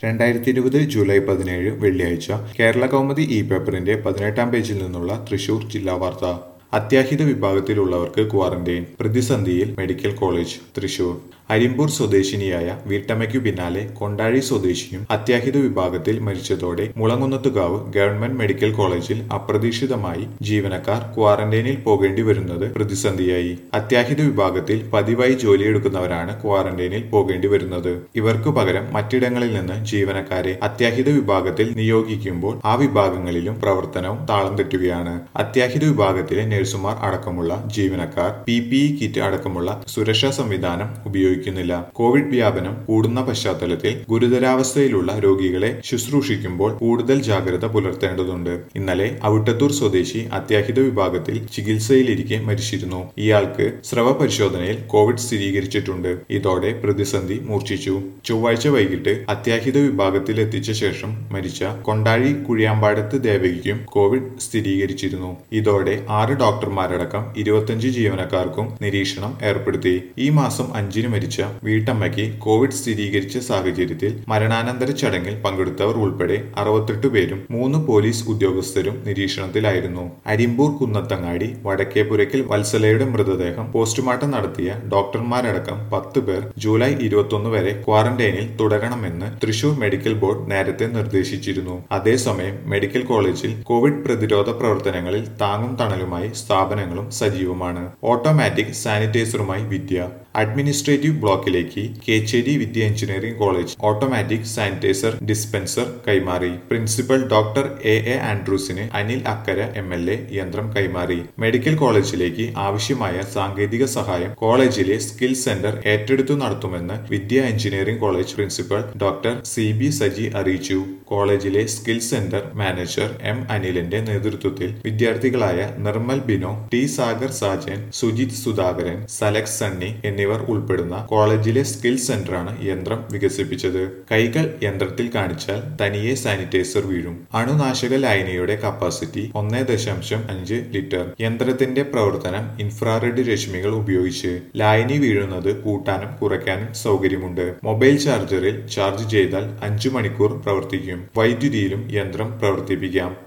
രണ്ടായിരത്തി ഇരുപത് ജൂലൈ പതിനേഴ് വെള്ളിയാഴ്ച കേരള കൗമുദി ഇ പേപ്പറിന്റെ പതിനെട്ടാം പേജിൽ നിന്നുള്ള തൃശൂർ ജില്ലാ വാർത്ത അത്യാഹിത വിഭാഗത്തിലുള്ളവർക്ക് ക്വാറന്റൈൻ പ്രതിസന്ധിയിൽ മെഡിക്കൽ കോളേജ് തൃശൂർ അരിമ്പൂർ സ്വദേശിനിയായ വീട്ടമ്മയ്ക്കു പിന്നാലെ കൊണ്ടാഴി സ്വദേശിയും അത്യാഹിത വിഭാഗത്തിൽ മരിച്ചതോടെ മുളങ്ങുന്നത്തുകാവ് ഗവൺമെന്റ് മെഡിക്കൽ കോളേജിൽ അപ്രതീക്ഷിതമായി ജീവനക്കാർ ക്വാറന്റൈനിൽ പോകേണ്ടി വരുന്നത് പ്രതിസന്ധിയായി അത്യാഹിത വിഭാഗത്തിൽ പതിവായി ജോലിയെടുക്കുന്നവരാണ് ക്വാറന്റൈനിൽ പോകേണ്ടി വരുന്നത് ഇവർക്ക് പകരം മറ്റിടങ്ങളിൽ നിന്ന് ജീവനക്കാരെ അത്യാഹിത വിഭാഗത്തിൽ നിയോഗിക്കുമ്പോൾ ആ വിഭാഗങ്ങളിലും പ്രവർത്തനവും താളം തെറ്റുകയാണ് അത്യാഹിത വിഭാഗത്തിലെ നഴ്സുമാർ അടക്കമുള്ള ജീവനക്കാർ പി പി ഇ കിറ്റ് അടക്കമുള്ള സുരക്ഷാ സംവിധാനം ഉപയോഗിക്കുന്നില്ല കോവിഡ് വ്യാപനം കൂടുന്ന പശ്ചാത്തലത്തിൽ ഗുരുതരാവസ്ഥയിലുള്ള രോഗികളെ ശുശ്രൂഷിക്കുമ്പോൾ കൂടുതൽ ജാഗ്രത പുലർത്തേണ്ടതുണ്ട് ഇന്നലെ അവിട്ടത്തൂർ സ്വദേശി അത്യാഹിത വിഭാഗത്തിൽ ചികിത്സയിലിരിക്കെ മരിച്ചിരുന്നു ഇയാൾക്ക് സ്രവ പരിശോധനയിൽ കോവിഡ് സ്ഥിരീകരിച്ചിട്ടുണ്ട് ഇതോടെ പ്രതിസന്ധി മൂർച്ഛിച്ചു ചൊവ്വാഴ്ച വൈകിട്ട് അത്യാഹിത വിഭാഗത്തിൽ എത്തിച്ച ശേഷം മരിച്ച കൊണ്ടാഴി കുഴിയാമ്പാടത്ത് ദേവകിക്കും കോവിഡ് സ്ഥിരീകരിച്ചിരുന്നു ഇതോടെ ആറ് ഡോക്ടർമാരടക്കം ഇരുപത്തഞ്ച് ജീവനക്കാർക്കും നിരീക്ഷണം ഏർപ്പെടുത്തി ഈ മാസം അഞ്ചിന് മരിച്ച വീട്ടമ്മയ്ക്ക് കോവിഡ് സ്ഥിരീകരിച്ച സാഹചര്യത്തിൽ മരണാനന്തര ചടങ്ങിൽ പങ്കെടുത്തവർ ഉൾപ്പെടെ അറുപത്തെട്ട് പേരും മൂന്ന് പോലീസ് ഉദ്യോഗസ്ഥരും നിരീക്ഷണത്തിലായിരുന്നു അരിമ്പൂർ കുന്നത്തങ്ങാടി വടക്കേപുരയ്ക്കൽ വത്സലയുടെ മൃതദേഹം പോസ്റ്റ്മോർട്ടം നടത്തിയ ഡോക്ടർമാരടക്കം പത്ത് പേർ ജൂലൈ ഇരുപത്തൊന്ന് വരെ ക്വാറന്റൈനിൽ തുടരണമെന്ന് തൃശൂർ മെഡിക്കൽ ബോർഡ് നേരത്തെ നിർദ്ദേശിച്ചിരുന്നു അതേസമയം മെഡിക്കൽ കോളേജിൽ കോവിഡ് പ്രതിരോധ പ്രവർത്തനങ്ങളിൽ താങ്ങും തണലുമായി സ്ഥാപനങ്ങളും സജീവമാണ് ഓട്ടോമാറ്റിക് സാനിറ്റൈസറുമായി വിദ്യ അഡ്മിനിസ്ട്രേറ്റീവ് ബ്ലോക്കിലേക്ക് Kecheri Vidya engineering college automatic sanitiser dispenser കൈമാറി പ്രിൻസിപ്പൽ ഡോക്ടർ എ എ ആൻഡ്രൂസിന് Anil Akkara M L A യന്ത്രം കൈമാറി മെഡിക്കൽ കോളേജിലേക്ക് ആവശ്യമായ സാങ്കേതിക സഹായം കോളേജിലെ സ്കിൽ സെന്റർ ഏറ്റെടുത്തു നടത്തുമെന്ന് Vidya engineering college principal doctor C B Saji അറിയിച്ചു കോളേജിലെ സ്കിൽ സെന്റർ മാനേജർ എം അനിലിന്റെ നേതൃത്വത്തിൽ വിദ്യാർത്ഥികളായ നിർമ്മൽ ബിനോ ടി സാഗർ സാജൻ സുജിത് സുധാകരൻ സലക്സ് സണ്ണി എന്നിവർ ഉൾപ്പെടുന്ന കോളേജിലെ സ്കിൽ സെന്ററാണ് യന്ത്രം വികസിപ്പിച്ചത് കൈകൾ യന്ത്രത്തിൽ കാണിച്ചാൽ തനിയെ സാനിറ്റൈസർ വീഴും അണുനാശക ലായനിയുടെ കപ്പാസിറ്റി ഒന്നേ ദശാംശം അഞ്ച് ലിറ്റർ യന്ത്രത്തിന്റെ പ്രവർത്തനം ഇൻഫ്രാറെഡ് രശ്മികൾ ഉപയോഗിച്ച് ലായനി വീഴുന്നത് കൂട്ടാനും കുറയ്ക്കാനും സൗകര്യമുണ്ട് മൊബൈൽ ചാർജറിൽ ചാർജ് ചെയ്താൽ അഞ്ചു മണിക്കൂർ പ്രവർത്തിക്കും വൈദ്യുതിയിലും യന്ത്രം പ്രവർത്തിപ്പിക്കാം